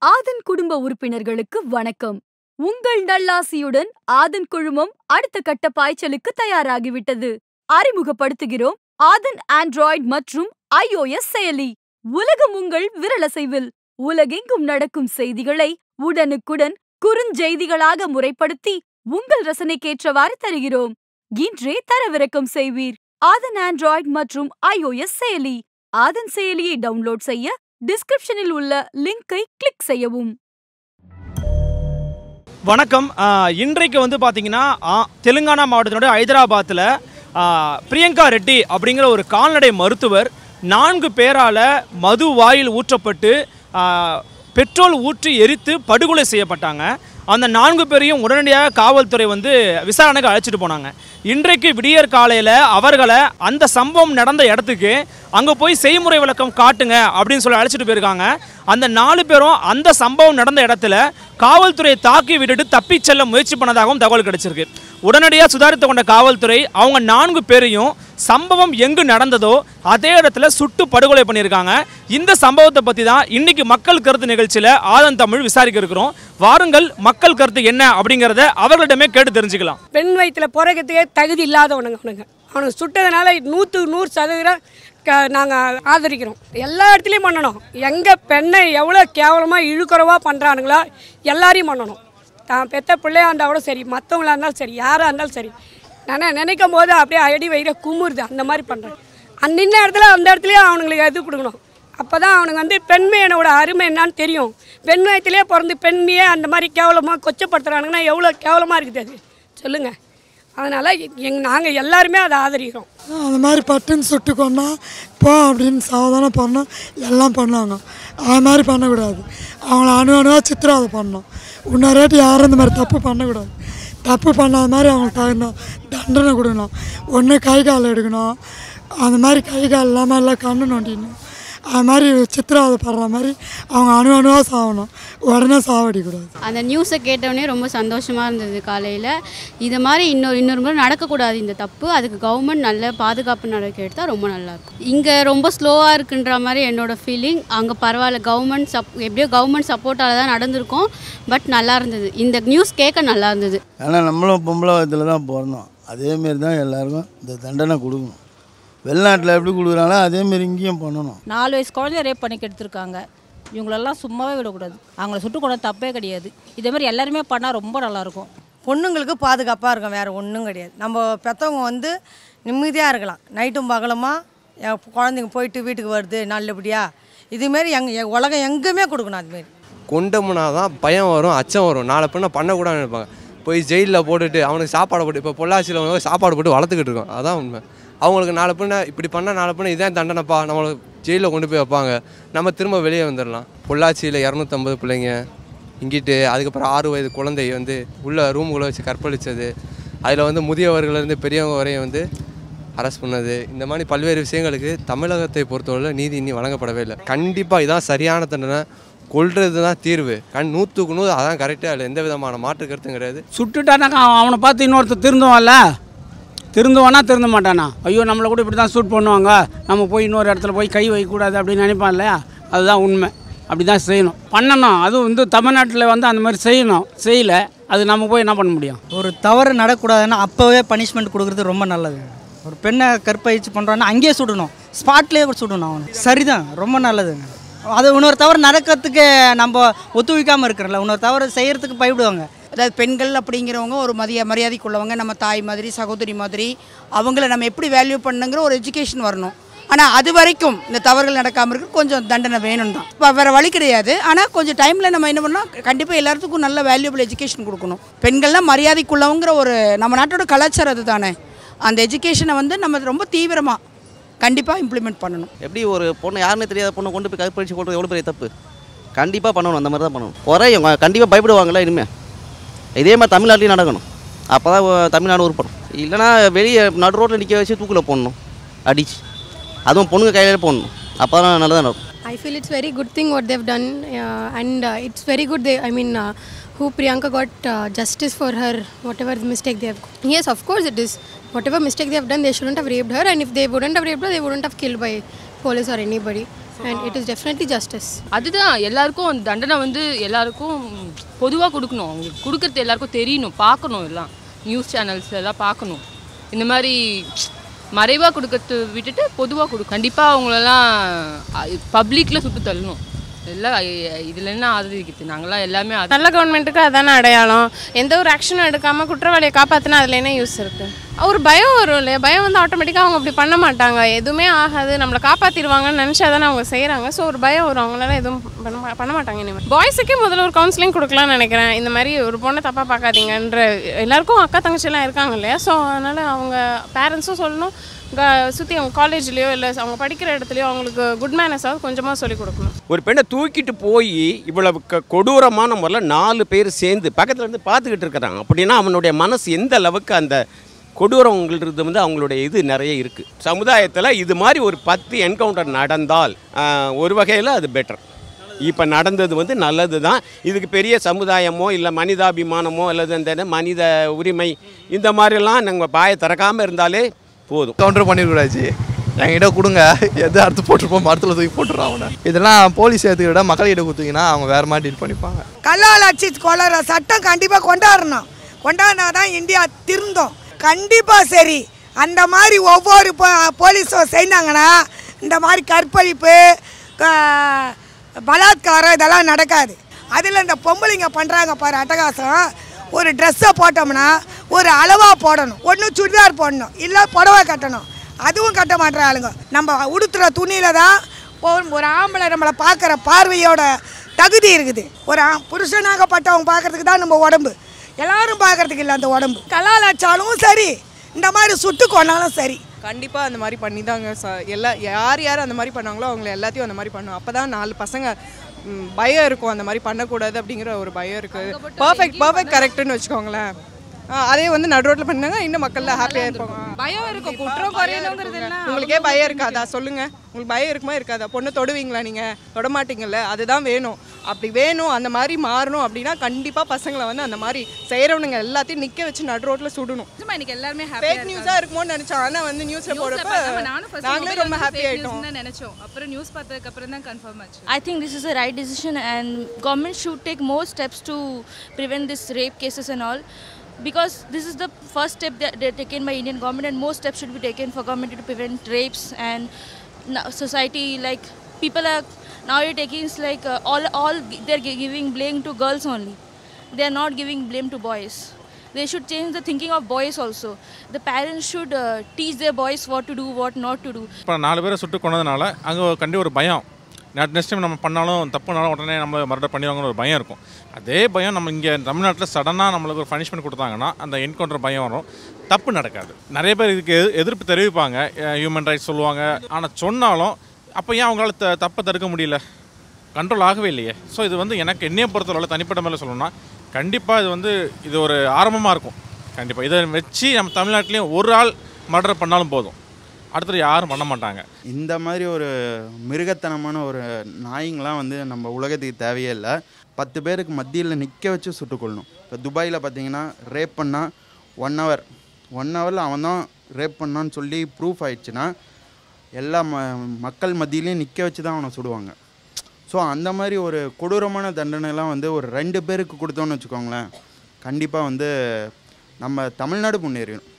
ஆதன் குடும்ப உறுப்பினர்களுக்கு வணக்கம் உங்கள் நல்லாசியுடன் ஆதன் குழுமம் அடுத்த கட்ட பாய்ச்சலுக்கு தயாராகிவிட்டது அறிமுகப்படுத்துகிறோம் ஆதன் ஆண்ட்ராய்டு மற்றும் iOS செயலி உலகம் உங்கள் விரலசைவில் உலகெங்கும் நடக்கும் செய்திகளை உடனுக்குடன் குறுஞ்செய்திகளாக முறைப்படுத்தி உங்கள் ரசனைக்கேற்றவாறு தருகிறோம் இன்றே தரவிறக்கம் செய்வீர் ஆதன் ஆண்ட்ராய்டு மற்றும் iOS செயலி ஆதன் செயலியை டவுன்லோட் செய்ய டிஸ்கிரிப்ஷனில் உள்ள லிங்கை கிளிக் செய்யவும் வணக்கம் ஆ, இன்றைக்கு வந்து பார்த்தீங்கன்னா ஆ, தெலுங்கானா மாவட்டத்தினுடைய ஹைதராபாத்தில் பிரியங்கா ரெட்டி அப்படிங்கிற ஒரு கால்நடை மருத்துவர் நான்கு பேரால் மது வாயில் ஊற்றப்பட்டு ஆ, பெட்ரோல் ஊற்றி எரித்து படுகொலை செய்யப்பட்டாங்க அந்த நான்கு பேரையும் உடனடியாக காவல்துறை வந்து விசாரணைக்கு அழைச்சிட்டு போனாங்க இன்றைக்கு விடியற் காலையில் அவர்களை அந்த சம்பவம் நடந்த இடத்துக்கு அங்கே போய் செய்முறை விளக்கம் காட்டுங்க அப்படின்னு சொல்லி அழைச்சிட்டு போயிருக்காங்க அந்த நாலு பேரும் அந்த சம்பவம் நடந்த இடத்துல காவல்துறையை தாக்கி விட்டுட்டு தப்பிச் செல்ல முயற்சி பண்ணதாகவும் தகவல் கிடைச்சிருக்கு உடனடியாக சுதாரித்து கொண்ட காவல்துறை அவங்க நான்கு பேரையும் சம்பவம் எங்கு நடந்ததோ அதே இடத்துல சுட்டு படுகொலை பண்ணியிருக்காங்க இந்த சம்பவத்தை பற்றி தான் இன்னைக்கு மக்கள் கருத்து நிகழ்ச்சியில் ஆதன் தமிழ் விசாரிக்க இருக்கிறோம் வாருங்கள் மக்கள் கருத்து என்ன அப்படிங்கிறத அவர்களிடமே கேட்டு தெரிஞ்சுக்கலாம் பெண் வயிற்றில் பிறக்கிறதுக்கே தகுதி இல்லாதவனுங்க அவனுங்க அவனுக்கு சுட்டதுனால நூற்றுக்கு நூறு சதவீதம் க நாங்கள் ஆதரிக்கிறோம் எல்லா இடத்துலையும் பண்ணணும் எங்கே பெண்ணை எவ்வளோ கேவலமாக இழுக்குறவா பண்ணுறானுங்களோ எல்லாரையும் பண்ணணும் தான் பெத்த பிள்ளையா இருந்தால் கூட சரி மற்றவங்களா இருந்தாலும் சரி யாராக இருந்தாலும் சரி நான் நினைக்கும் போது அப்படியே அடி வயிற குமுறுது அந்த மாதிரி பண்ணுறேன் அந்த நின்ன இடத்துல அந்த இடத்துலயே அவனுங்களுக்கு இது கொடுக்கணும் அப்போ தான் அவனுக்கு வந்து பெண்மையனோட அருமை என்னன்னு தெரியும் பெண் வயத்திலே பிறந்து பெண்மையே அந்த மாதிரி கேவலமாக கொச்சப்படுத்துறானுங்கன்னா எவ்வளோ கேவலமாக இருக்குது அது சொல்லுங்கள் அதனால் எங் நாங்கள் எல்லாருமே அதை ஆதரிக்கிறோம் அந்த மாதிரி பட்டுன்னு சுட்டு கொண்டா போ அப்படின்னு சாவதானம் பண்ணோம் எல்லாம் பண்ணாங்க அது மாதிரி பண்ணக்கூடாது அவங்கள அணு அணுவாக சித்திராவை பண்ணோம் இன்னொரு ரேட்டு யாரும் இந்த மாதிரி தப்பு பண்ணக்கூடாது தப்பு பண்ணாத மாதிரி அவங்களுக்கு தகுந்த தண்டனை கொடுக்கணும் ஒன்று கை கால் எடுக்கணும் அந்த மாதிரி கை கால் இல்லாமல் எல்லாம் கண்ணு நோண்டிடணும் அது மாதிரி சித்திராவை படுற மாதிரி அவங்க அணு அணுவாக சாகணும் உடனே சாவடிக்கூடாது அந்த நியூஸை கேட்டவுடனே ரொம்ப சந்தோஷமாக இருந்தது காலையில் இது மாதிரி இன்னொரு இன்னொரு முறை நடக்கக்கூடாது இந்த தப்பு அதுக்கு கவர்மெண்ட் நல்ல பாதுகாப்பு நடவடிக்கை எடுத்தால் ரொம்ப நல்லாயிருக்கும் இங்கே ரொம்ப ஸ்லோவாக இருக்குன்ற மாதிரி என்னோட ஃபீலிங் அங்கே பரவாயில்ல கவர்மெண்ட் சப் எப்படியோ கவர்மெண்ட் சப்போர்ட்டால் தான் நடந்திருக்கும் பட் நல்லா இருந்தது இந்த நியூஸ் கேட்க நல்லா இருந்தது ஆனால் நம்மளும் பொம்பளை வயத்தில் தான் பிறந்தோம் அதேமாரி தான் எல்லாருக்கும் இந்த தண்டனை கொடுக்கணும் வெளிநாட்டில் எப்படி கொடுக்குறாங்களோ அதேமாரி இங்கேயும் பண்ணணும் நாலு வயசு குழந்தைய ரேப் பண்ணி கெடுத்துருக்காங்க இவங்களெல்லாம் சும்மாவே விடக்கூடாது அவங்கள சுட்டு கொண்ட தப்பே கிடையாது இதே மாதிரி எல்லாருமே பண்ணால் ரொம்ப நல்லாயிருக்கும் பொண்ணுங்களுக்கு பாதுகாப்பாக இருக்கும் வேறு ஒன்றும் கிடையாது நம்ம பெற்றவங்க வந்து நிம்மதியாக இருக்கலாம் நைட்டும் பகலுமா என் குழந்தைங்க போயிட்டு வீட்டுக்கு வருது நல்லபடியாக இதுமாரி எங் எ- உலகம் எங்கேயுமே கொடுக்கணும் அதுமாரி கொண்டோம்னா தான் பயம் வரும் அச்சம் வரும் நாளை பின்ன பண்ணக்கூடாதுன்னு நினைப்பாங்க போய் ஜெயிலில் போட்டுட்டு அவனுக்கு சாப்பாடு போட்டு இப்போ பொள்ளாச்சியில் வந்து சாப்பாடு போட்டு வளர்த்துக்கிட்டு இருக்கோம் அதான் உண்மை அவங்களுக்கு நாளை பின்ன இப்படி பண்ணால் நாளை பின்ன இதான் தண்டனைப்பா நம்மளை ஜெயிலில் கொண்டு போய் வைப்பாங்க நம்ம திரும்ப வெளியே வந்துடலாம் பொள்ளாச்சியில் இரநூத்தம்பது பிள்ளைங்க இங்கிட்டு அதுக்கப்புறம் ஆறு வயது குழந்தை வந்து உள்ள ரூமுக்குள்ளே வச்சு கற்பழித்தது அதில் வந்து முதியவர்கள்லேருந்து பெரியவங்க வரையும் வந்து அரெஸ்ட் பண்ணது இந்த மாதிரி பல்வேறு விஷயங்களுக்கு தமிழகத்தை பொறுத்தவரை நீதி இன்னி வழங்கப்படவே இல்லை கண்டிப்பாக இதான் சரியான தண்டனை கொல்றது தான் தீர்வு கண் நூற்றுக்கு நூறு அதான் கரெக்டாக இல்லை எந்த விதமான மாற்று கருத்தும் கிடையாது சுட்டுட்டானாக்கா அவன் அவனை பார்த்து இன்னொருத்தர் திருந்துவான்ல திருந்துவானா திருந்த மாட்டானா ஐயோ நம்மளை கூட இப்படி தான் ஷூட் பண்ணுவாங்க நம்ம போய் இன்னொரு இடத்துல போய் கை வைக்கக்கூடாது அப்படின்னு நினைப்பான் இல்லையா அதுதான் உண்மை அப்படி தான் செய்யணும் பண்ணணும் அதுவும் வந்து தமிழ்நாட்டில் வந்து அந்த மாதிரி செய்யணும் செய்யலை அது நம்ம போய் என்ன பண்ண முடியும் ஒரு தவறு நடக்கூடாதுன்னா அப்போவே பனிஷ்மெண்ட் கொடுக்குறது ரொம்ப நல்லது ஒரு பெண்ணை கற்பழிச்சு பண்ணுறான்னா அங்கேயே சுடணும் ஸ்பாட்லேயே கூட சுடணும் அவனை சரிதான் ரொம்ப நல்லதுங்க அது இன்னொரு தவறு நடக்கிறதுக்கு நம்ம ஒத்துழைக்காமல் இருக்கிறல இன்னொரு தவறு செய்கிறதுக்கு பயப்படுவாங்க அதாவது பெண்கள் அப்படிங்கிறவங்க ஒரு மதிய மரியாதைக்குள்ளவங்க நம்ம தாய் மாதிரி சகோதரி மாதிரி அவங்கள நம்ம எப்படி வேல்யூ பண்ணுங்கிற ஒரு எஜுகேஷன் வரணும் ஆனால் அது வரைக்கும் இந்த தவறுகள் நடக்காமல் இருக்க கொஞ்சம் தண்டனை வேணும் தான் இப்போ வேறு வழி கிடையாது ஆனால் கொஞ்சம் டைமில் நம்ம என்ன பண்ணோம் கண்டிப்பாக எல்லாத்துக்கும் நல்ல வேல்யூபிள் எஜுகேஷன் கொடுக்கணும் பெண்கள்லாம் மரியாதைக்குள்ளவங்கிற ஒரு நம்ம நாட்டோட கலாச்சாரம் அது தானே அந்த எஜுகேஷனை வந்து நம்ம ரொம்ப தீவிரமாக கண்டிப்பாக இம்ப்ளிமெண்ட் பண்ணணும் எப்படி ஒரு பொண்ணு யாருன்னு தெரியாத பொண்ணை கொண்டு போய் கற்பழிச்சு கொண்டு எவ்வளோ பெரிய தப்பு கண்டிப்பாக பண்ணணும் அந்த மாதிரி தான் பண்ணணும் குறையும் கண்டிப்பாக பயப்படுவாங்கல்ல இனிமேல் இதே மாதிரி தமிழ்நாட்டிலையும் நடக்கணும் அப்போ தான் தமிழ்நாடு உருப்படும் இல்லைனா வெளியே நடு ரோட்டில் நிற்க வச்சு தூக்கில் போடணும் அடிச்சு அதுவும் பொண்ணுங்க கையில் போடணும் அப்போ தான் நல்லதாக நடக்கும் I feel it's very good thing what they've done, uh, and uh, it's very good. They, I mean, uh, who Priyanka got uh, justice for her whatever the mistake they have. Yes, of course it is. Whatever mistake they have done, they shouldn't have raped her, and if they wouldn't have raped her, they wouldn't have killed by police or anybody. and it is definitely justice. அதுதான் எல்லாருக்கும் தண்டனை வந்து எல்லாருக்கும் பொதுவாக கொடுக்கணும் அவங்களுக்கு கொடுக்கறது எல்லாருக்கும் தெரியணும் பார்க்கணும் எல்லாம் நியூஸ் சேனல்ஸ் எல்லாம் பார்க்கணும் இந்த மாதிரி மறைவாக கொடுக்கறது விட்டுட்டு பொதுவாக கொடு கண்டிப்பாக அவங்களெல்லாம் பப்ளிக்கில் சுட்டு தள்ளணும் எல்லாம் இதில் என்ன ஆதரிக்குது நாங்களாம் எல்லாமே ஆதரி- நல்ல கவர்மெண்ட்டுக்கு அதானே அடையாளம் எந்த ஒரு ஆக்ஷனும் எடுக்காமல் குற்றவாளியை காப்பாற்றினா அதில் என்ன யூஸ் இருக்குது ஒரு பயம் வரும் இல்லையா பயம் வந்து ஆட்டோமேட்டிக்காக அவங்க அப்படி பண்ண மாட்டாங்க எதுவுமே ஆகாது நம்மளை காப்பாற்றிடுவாங்கன்னு நினச்சா தானே அவங்க செய்கிறாங்க ஸோ ஒரு பயம் வரும் அவங்களால எதுவும் பண்ண மா- பண்ண மாட்டாங்க இனிமேல் பாய்ஸுக்கே முதல்ல ஒரு கவுன்சிலிங் கொடுக்கலாம்னு நினைக்கிறேன் இந்த மாதிரி ஒரு பொண்ணை தப்பாக பார்க்காதீங்கன்ற எல்லாருக்கும் அக்கா தங்கச்சிலாம் இருக்காங்க இல்லையா ஸோ அதனால் அவங்க பேரண்ட்ஸும் சொல்லணும் க சுற்றி அவங்க காலேஜ்லேயோ இல்லை அவங்க படிக்கிற இடத்துலையோ அவங்களுக்கு குட் மேனஸாவது கொஞ்சமாக சொல்லிக் கொடுக்கணும் ஒரு பெண்ணை தூக்கிட்டு போய் இவ்வளவு க- கொடூரமான முறையில் நாலு பேர் சேர்ந்து பக்கத்தில் இருந்து பார்த்துக்கிட்டு இருக்கிறாங்க அப்படின்னா அவனுடைய மனசு எந்த அளவுக்கு அந்த கொடூரங்கிறது வந்து அவங்களுடைய இது நிறைய இருக்குது சமுதாயத்தில் இது மாதிரி ஒரு பத்து என்கவுண்டர் நடந்தால் ஆஹ், ஒரு வகையில் அது பெட்டர் இப்போ நடந்தது வந்து நல்லது தான் இதுக்கு பெரிய சமுதாயமோ இல்லை மனிதாபிமானமோ அல்லது இந்த மனித உரிமை இந்த மாதிரிலாம் நாங்கள் பாயை திறக்காமல் இருந்தாலே போதும் கவுண்டர் பண்ணிருக்கூடாச்சு என்கிட்ட கொடுங்க எது அறுத்து போட்டிருப்போம் மரத்தில் தூக்கி போட்டுறான் அவனை இதெல்லாம் போலீஸ் ஏற்றுக்கிட்ட மக்கள்கிட்ட கொடுத்தீங்கன்னா அவங்க வேறு மாதிரி டீல் பண்ணிப்பாங்க கல்லால் அடிச்சு கொள்ளுற சட்டம் கண்டிப்பாக கொண்டாடணும் கொண்டாடினா தான் இந்தியா திருந்தோம் கண்டிப்பாக சரி அந்த மாதிரி ஒவ்வொரு போ போலீஸும் செய்தாங்கன்னா இந்த மாதிரி கற்பழிப்பு க- பலாத்காரம் இதெல்லாம் நடக்காது அதில் இந்த பொம்பளைங்க பண்ணுறாங்க பாரு அட்டகாசம் ஒரு ட்ரெஸ்ஸை போட்டோம்னா ஒரு அளவாக போடணும் ஒன்று சுடிதார் போடணும் இல்லை புடவை கட்டணும் அதுவும் கட்ட மாட்டேற ஆளுங்க நம்ம உடுத்துகிற துணியில் தான் ஒரு ஒரு ஆம்பளை நம்மளை பார்க்குற பார்வையோட தகுதி இருக்குது ஒரு ஆ- புருஷனாகப்பட்டவங்க பார்க்கறதுக்கு தான் நம்ம உடம்பு எல்லாரும் பார்க்கறதுக்கு இல்லை அந்த உடம்பு கலால் அடிச்சாலும் சரி இந்த மாதிரி சுட்டு கொண்டாலும் சரி கண்டிப்பாக அந்த மாதிரி பண்ணி தாங்க ச எல்லா யார் யார் அந்த மாதிரி பண்ணாங்களோ அவங்கள எல்லாத்தையும் அந்த மாதிரி பண்ணும் அப்போ தான் நாலு பசங்க ம், பயம் இருக்கும் அந்த மாதிரி பண்ணக்கூடாது அப்படிங்கிற ஒரு பயம் இருக்குது பர்ஃபெக்ட் பர்ஃபெக்ட் கரெக்டுன்னு வச்சுக்கோங்களேன் ஆ, அதே வந்து நடு ரோட்டில் பண்ணாங்க இன்னும் மக்கள்லாம் ஹாப்பியாக இருப்பாங்க பயம் இருக்கும் குற்றம் குறையணுங்கிறது எல்லாம் உங்களுக்கே பயம் இருக்காதா சொல்லுங்க உங்களுக்கு பயம் இருக்குமா இருக்காதா பொண்ணு தொடுவீங்களா நீங்க தொட மாட்டீங்கல்ல அதுதான் வேணும் அப்படி வேணும் அந்த மாதிரி மாறணும் அப்படின்னா கண்டிப்பா பசங்களை வந்து அந்த மாதிரி செய்யறவனுங்க எல்லாத்தையும் நிக்க வச்சு நடு ரோட்ல சுடணும் நிஜமா இன்னைக்கு எல்லாருமே ஃபேக் ஹாப்பியா நியூஸா இருக்குமோன்னு நினைச்சோம் ஆனா வந்து நியூஸ்ல போடுறப்ப நாங்களே ரொம்ப ஹாப்பி ஆயிட்டோம் நினைச்சோம் அப்புறம் நியூஸ் பார்த்ததுக்கு அப்புறம் தான் கன்ஃபார்ம் ஆச்சு I think this is the right decision, and government should take more steps to prevent this rape cases and all, because this is the first step that they're taken by Indian government, and more steps should be taken for government to prevent rapes and no- society like people are now you're taking it's like uh, all all they're gi- giving blame to girls only. They are not giving blame to boys. They should change the thinking of boys also. The parents should uh, teach their boys what to do, what not to do. இப்போ நாலு பேரை சுட்டு கொண்டதுனால அங்கே கண்டி ஒரு பயம் next time நம்ம பண்ணாலும் தப்புனாலும் உடனே நம்ம மர்டர் பண்ணிடுவாங்கன்னு ஒரு பயம் இருக்கும் அதே பயம் நம்ம இங்கே தமிழ்நாட்டில் சடனாக நம்மளுக்கு ஒரு பனிஷ்மெண்ட் கொடுத்தாங்கன்னா அந்த என்கவுண்டர் பயம் வரும் தப்பு நடக்காது நிறைய பேர் இதுக்கு எதிர்- எதிர்ப்பு தெரிவிப்பாங்க ஹியூமன் ரைட்ஸ் சொல்லுவாங்க ஆனால் சொன்னாலும் அப்போ ஏன் அவங்களால த தப்பை தடுக்க முடியல கண்ட்ரோல் ஆகவே இல்லையே ஸோ இது வந்து எனக்கு என்னைய பொறுத்தளவில் தனிப்பட்ட மேலே சொல்லணும்னா கண்டிப்பாக இது வந்து இது ஒரு ஆரம்பமாக இருக்கும் கண்டிப்பாக இதை வச்சு நம்ம தமிழ்நாட்டிலையும் ஒரு ஆள் மர்டர் பண்ணாலும் போதும் அடுத்தது யாரும் பண்ண மாட்டாங்க இந்த மாதிரி ஒரு மிருகத்தனமான ஒரு நாய்ங்களாம் வந்து நம்ம உலகத்துக்கு தேவையே இல்லை பத்து பேருக்கு மத்தியில் நிற்க வச்சு சுட்டுக்கொள்ளணும் இப்போ துபாயில் பார்த்தீங்கன்னா ரேப் பண்ணால் ஒன் ஹவர் ஒன் ஹவரில் அவன் தான் ரேப் பண்ணான்னு சொல்லி ப்ரூஃப் ஆயிடுச்சுன்னா எல்லா ம மக்கள் மத்தியிலையும் நிற்க வச்சு தான் அவனை சுடுவாங்க ஸோ அந்த மாதிரி ஒரு கொடூரமான தண்டனைலாம் வந்து ஒரு ரெண்டு பேருக்கு கொடுத்தோன்னு வச்சுக்கோங்களேன் கண்டிப்பாக வந்து நம்ம தமிழ்நாடு முன்னேறிடும்